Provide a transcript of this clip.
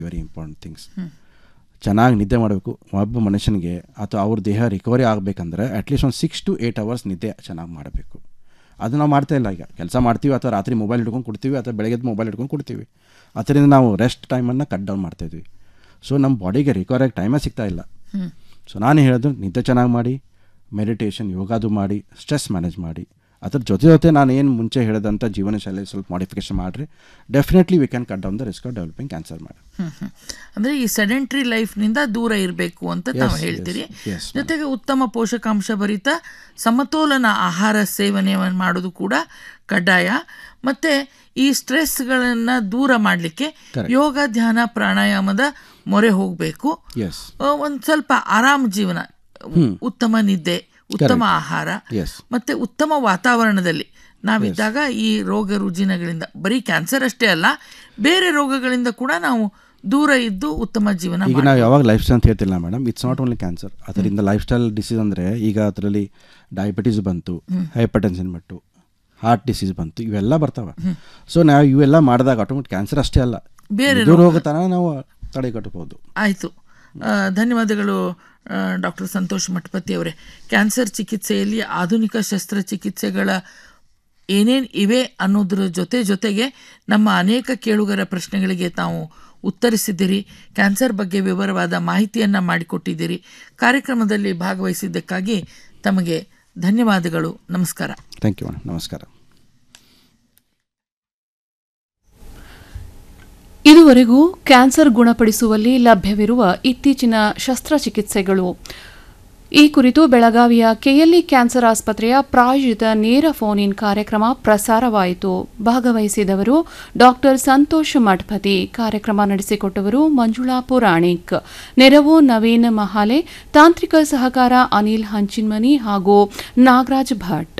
Very important things ಚೆನ್ನಾಗಿ ನಿದ್ದೆ ಮಾಡಬೇಕು ಒಬ್ಬ ಮನುಷ್ಯನಿಗೆ ಅಥವಾ ಅವ್ರ ದೇಹ ರಿಕವರಿ ಆಗಬೇಕಂದ್ರೆ ಅಟ್ಲೀಸ್ಟ್ ಒಂದು ಸಿಕ್ಸ್ ಟು ಏಯ್ಟ್ ಅವರ್ಸ್ ನಿದ್ದೆ ಚೆನ್ನಾಗಿ ಮಾಡಬೇಕು ಅದು ನಾವು ಮಾಡ್ತಾ ಇಲ್ಲ ಈಗ ಕೆಲಸ ಮಾಡ್ತೀವಿ ಅಥವಾ ರಾತ್ರಿ ಮೊಬೈಲ್ ಹಿಡ್ಕೊಂಡು ಕೊಡ್ತೀವಿ ಅಥವಾ ಬೆಳಗ್ಗೆ ಮೊಬೈಲ್ ಹಿಡ್ಕೊಂಡು ಕೊಡ್ತೀವಿ ಅದರಿಂದ ನಾವು ರೆಸ್ಟ್ ಟೈಮನ್ನು ಕಟ್ ಡೌನ್ ಮಾಡ್ತಾಯಿದ್ವಿ ಸೊ ನಮ್ಮ ಬಾಡಿಗೆ ರಿಕವರಿ ಆಗಿ ಟೈಮೇ ಸಿಗ್ತಾ ಇಲ್ಲ ಸೊ ನಾನು ಹೇಳೋದು ನಿದ್ದೆ ಚೆನ್ನಾಗಿ ಮಾಡಿ ಮೆಡಿಟೇಷನ್ ಯೋಗಾದು ಮಾಡಿ ಸ್ಟ್ರೆಸ್ ಮ್ಯಾನೇಜ್ ಮಾಡಿ ಅದ್ರ ಜೊತೆ ಜೊತೆ ನಾನು ಏನು ಮುಂಚೆ ಹೇಳಿದಂಥ ಜೀವನ ಶೈಲಿ ಸ್ವಲ್ಪ ಮಾಡಿಫಿಕೇಶನ್ ಮಾಡಿರಿ definitely we can cut down the risk of developing cancer ಮಾಡಿ ಹ್ಮ್, ಹ್ಮ್. ಅಂದ್ರೆ ಈ ಸೆಡೆಂಟ್ರಿ ಲೈಫ್ನಿಂದ ದೂರ ಇರಬೇಕು ಅಂತ ತಾವು Yes, ಹೇಳ್ತೀರಿ yes, yes, ma'am. ಜೊತೆಗೆ ಉತ್ತಮ ಪೋಷಕಾಂಶ ಭರಿತ ಸಮತೋಲನ ಆಹಾರ ಸೇವನೆ ಮಾಡೋದು ಕೂಡ ಕಡ್ಡಾಯ ಮತ್ತೆ ಈ ಸ್ಟ್ರೆಸ್ಗಳನ್ನು ದೂರ ಮಾಡಲಿಕ್ಕೆ Correct. ಯೋಗ ಧ್ಯಾನ ಪ್ರಾಣಾಯಾಮದ ಮೊರೆ ಹೋಗಬೇಕು ಎಸ್ ಒಂದು ಸ್ವಲ್ಪ ಆರಾಮ ಜೀವನ ಉತ್ತಮ ನಿದ್ದೆ ಉತ್ತಮ ಆಹಾರ ಎಸ್ ಮತ್ತೆ ಉತ್ತಮ ವಾತಾವರಣದಲ್ಲಿ ನಾವಿದ್ದಾಗ ಈ ರೋಗ ರುಜಿನಗಳಿಂದ ಬರೀ ಕ್ಯಾನ್ಸರ್ ಅಷ್ಟೇ ಅಲ್ಲ ಬೇರೆ ರೋಗಗಳಿಂದ ಕೂಡ ನಾವು ದೂರ ಇದ್ದು ಉತ್ತಮ ಜೀವನ ಈಗ ನಾವು ಯಾವಾಗ ಲೈಫ್ ಸ್ಟೈಲ್ ಅಂತ ಹೇಳ್ತಿಲ್ಲ madam it's not only cancer ಅದರಿಂದ ಲೈಫ್ ಸ್ಟೈಲ್ ಡಿಸೀಸ್ ಅಂದರೆ ಈಗ ಅದರಲ್ಲಿ ಡಯಾಬಿಟೀಸ್ ಬಂತು ಹೈಪರ್ ಟೆನ್ಷನ್ ಬಂತು ಹಾರ್ಟ್ ಡಿಸೀಸ್ ಬಂತು ಇವೆಲ್ಲ ಬರ್ತಾವೆ ಸೊ ನಾವು ಇವೆಲ್ಲ ಮಾಡಿದಾಗ ಆಟೋಮೆಟಿಕ್ ಕ್ಯಾನ್ಸರ್ ಅಷ್ಟೇ ಅಲ್ಲ ಬೇರೆ ಇದು ರೋಗತನ ನಾವು ತಡೆಗಟ್ಟಬಹುದು ಆಯಿತು ಧನ್ಯವಾದಗಳು ಡಾಕ್ಟರ್ ಸಂತೋಷ್ ಮಠಪತಿ ಅವರೇ ಕ್ಯಾನ್ಸರ್ ಚಿಕಿತ್ಸೆಯಲ್ಲಿ ಆಧುನಿಕ ಶಸ್ತ್ರಚಿಕಿತ್ಸೆಗಳ ಏನೇನು ಇವೆ ಅನ್ನೋದ್ರ ಜೊತೆ ಜೊತೆಗೆ ನಮ್ಮ ಅನೇಕ ಕೇಳುಗರ ಪ್ರಶ್ನೆಗಳಿಗೆ ತಾವು ಉತ್ತರಿಸಿದ್ದೀರಿ ಕ್ಯಾನ್ಸರ್ ಬಗ್ಗೆ ವಿವರವಾದ ಮಾಹಿತಿಯನ್ನು ಮಾಡಿಕೊಟ್ಟಿದ್ದೀರಿ ಕಾರ್ಯಕ್ರಮದಲ್ಲಿ ಭಾಗವಹಿಸಿದ್ದಕ್ಕಾಗಿ ತಮಗೆ ಧನ್ಯವಾದಗಳು ನಮಸ್ಕಾರ ಥ್ಯಾಂಕ್ ಯು ಮೇಡಮ್ ನಮಸ್ಕಾರ ಇದುವರೆಗೂ ಕ್ಯಾನ್ಸರ್ ಗುಣಪಡಿಸುವಲ್ಲಿ ಲಭ್ಯವಿರುವ ಇತ್ತೀಚಿನ ಶಸ್ತ್ರಚಿಕಿತ್ಸೆಗಳು ಈ ಕುರಿತು ಬೆಳಗಾವಿಯ ಕೆಎಲ್ಇ ಕ್ಯಾನ್ಸರ್ ಆಸ್ಪತ್ರೆಯ ಪ್ರಾಯೋಜಿತ ನೇರ ಫೋನ್ ಇನ್ ಕಾರ್ಯಕ್ರಮ ಪ್ರಸಾರವಾಯಿತು ಭಾಗವಹಿಸಿದವರು ಡಾಕ್ಟರ್ ಸಂತೋಷ್ ಮಠಪತಿ ಕಾರ್ಯಕ್ರಮ ನಡೆಸಿಕೊಟ್ಟವರು ಮಂಜುಳಾ ಪುರಾಣಿಕ್ ನೆರವು ನವೀನ್ ಮಹಾಲೆ ತಾಂತ್ರಿಕ ಸಹಕಾರ ಅನಿಲ್ ಹಂಚಿನ್ಮನಿ ಹಾಗೂ ನಾಗರಾಜ್ ಭಟ್